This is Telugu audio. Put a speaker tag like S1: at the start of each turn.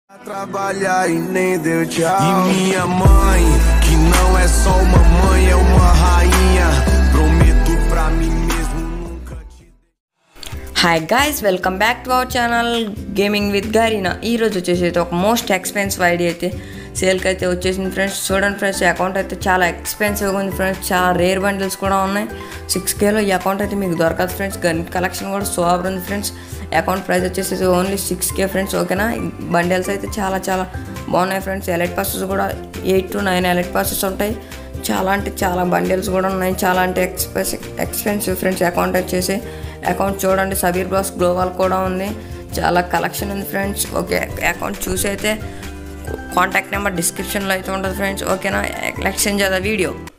S1: Trabalhar e nem deu tchau. E minha mãe, que não é só uma mãe, é uma rainha. Prometo pra mim mesmo nunca te.
S2: Hi guys welcome back to our channel gaming with Garena ఈరోజు వచ్చేసి అయితే ఒక మోస్ట్ ఎక్స్పెన్సివ్ ఐడి అయితే సేల్కి అయితే వచ్చేసింది ఫ్రెండ్స్ చూడండి ఫ్రెండ్స్ ఈ అకౌంట్ అయితే చాలా ఎక్స్పెన్సివ్గా ఉంది ఫ్రెండ్స్ చాలా రేర్ బండిల్స్ కూడా ఉన్నాయి సిక్స్ కేలో ఈ అకౌంట్ అయితే మీకు దొరకదు ఫ్రెండ్స్ గన్ కలెక్షన్ కూడా సూపర్ ఉంది ఫ్రెండ్స్ అకౌంట్ ప్రైస్ వచ్చేసి ఓన్లీ సిక్స్ కే ఫ్రెండ్స్ ఓకేనా బండిల్స్ అయితే చాలా చాలా బాగున్నాయి ఫ్రెండ్స్ ఎలైట్ పాసెస్ కూడా eight to nine elite passes ఉంటాయి చాలా అంటే చాలా బండిల్స్ కూడా ఉన్నాయి చాలా అంటే ఎక్స్పెన్సివ్ ఎక్స్పెన్సివ్ ఫ్రెండ్స్ అకౌంట్ వచ్చేసి అకౌంట్ చూడండి సబీర్ బ్లాస్ గ్లోబల్ కూడా ఉంది చాలా కలెక్షన్ ఉంది ఫ్రెండ్స్ ఓకే అకౌంట్ చూసి అయితే కాంటాక్ట్ నెంబర్ డిస్క్రిప్షన్లో అయితే ఉంటుంది ఫ్రెండ్స్ ఓకేనా ఎక్స్చేంజ్ అద వీడియో